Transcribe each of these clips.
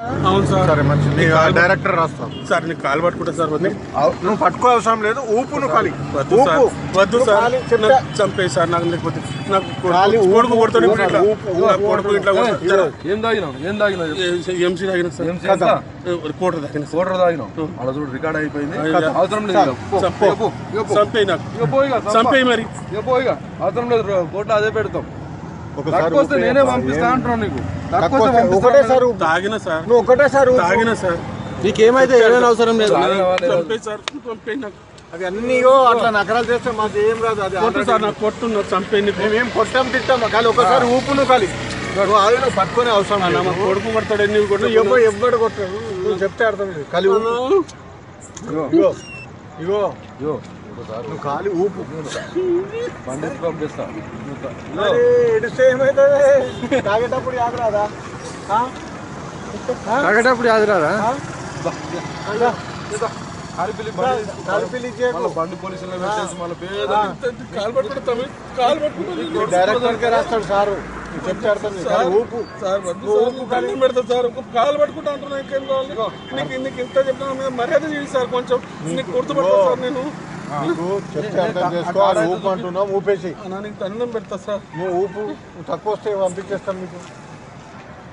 అవును సార్ సరే మంచిది నీ డైరెక్టర్ రాస్తాం సార్ నేను కాలు పట్టుకుంటా సార్ వద్దు నువ్వు పట్టుకో అవసరం లేదు ఊపు నువ్వు ఖాళీ వద్దు సార్ ఊపు వద్దు నువ్వు సార్ ఖాళీ చెప్తా నాకు చంపే సార్ నాకు లేకపోతే నాకు ఖాళీ కొడుకు- ఊపు, కొడుకు కొడుతాడు ఊపు, ఇప్పుడు ఇట్లా ఊపు, ఊపు, నా కొడుకు ఇట్లా ఊపు. కొడతాడు. జర, ఏం తాగినావు ఏం తాగినావు చెప్పు. ఏ- ఎంసీ తాగిన సార్ ఏం చేస్తా? కోటర్ తాగిన సార్ కోటర్ తాగినావు అలా చూడు రికార్డ్ అయిపోయింది కదా. అవసరం లేదు ఇక. పో, చంపే. ఇక పో, ఇక పో. చంపే నాకు ఇక పో ఇక, చంపా. చంపే మరి ఇక పో ఇక. అవసరం లేదు రో- కోర్టులో అదే పెడతాం ఒకసారి తక్కువ వస్తే ఊపి నేనే చెప్పాలి. పంపిస్తా అంటున్నాను నీకు తక్కువ తక్కువ వస్తే వస్తే పంపిస్తా ఒకటేసారి ఊపు. తాగిన సార్ నువ్వు ఒకటేసారి ఊపు. తాగిన సార్ నీకేమైతే ఏమైనా అవసరం లేదు తాగిన వాళ్ళే కాదు. చంపే సార్ చంపే నాకు అవి అన్నీ అట్లా నకరాలు చేస్తే మాకు ఏం రాదు అది కొట్టు సార్ నాకు కొట్టు నాకు చంపే నీకు మేమేం కొట్టాం తిట్టాం కానీ ఒకసారి ఊపు నువ్వు ఖాళీ నువ్వు అది నువ్వు పట్టుకునే అవసరం లేదు. నా కొడుకు కొడతాడు ఎన్ని నువ్వు ఎవ్వడు ఎవ్వడు కొట్టాడు నువ్వు చెప్తే అర్థం లేదు ఖాళీ ఊపు ఇగో, ఇగో ఇగో ఇగో, ఒకసారి నువ్వు ఖాళీ ఊపు పండించి పంపిస్తా నువ్వు తా- ఇగో, మరి ఎడిస్తే ఏమవుతుంది తాగేటప్పుడు యాద రాదా ఆ? తాగేటప్పుడు యాది రాదా దా. అరిపిల్లి బండి కలిపి ఇచ్చేకు. మళ్ళీ బండి పోలీసులు పెట్టేసి మళ్ళీ పేద కాలు పట్టుకుంటా కాలు పట్టుకుంటా ఈ డైరెక్టర్కే రాస్తాడు సారు నువ్వు చెప్తే అర్థం లేదు ఖాళీ ఊపు సార్ వద్దు సార్ నువ్వు దండం పెడతా సార్ ఒక కాలు పట్టుకుంటా అంటున్నా ఇంకేం కావాలి నీకు నీకు ఇంత చెప్పినా మీద మర్యాద చేయి సార్ కొంచెం నీకు గుర్తుపడతా సార్ నేను నీకు చెప్తే అర్థం చేసుకో అది ఊపు అంటున్నావు ఊపేసి అన్నా నీకు దండం పెడతా సార్ నువ్వు ఊపు నువ్వు తక్కువ వస్తే పంపించేస్తాం మీకు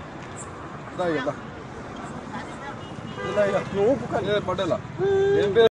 దా ఇక, దా. నువ్వు ఊపు ఏ, పటేలా ఏం పేరు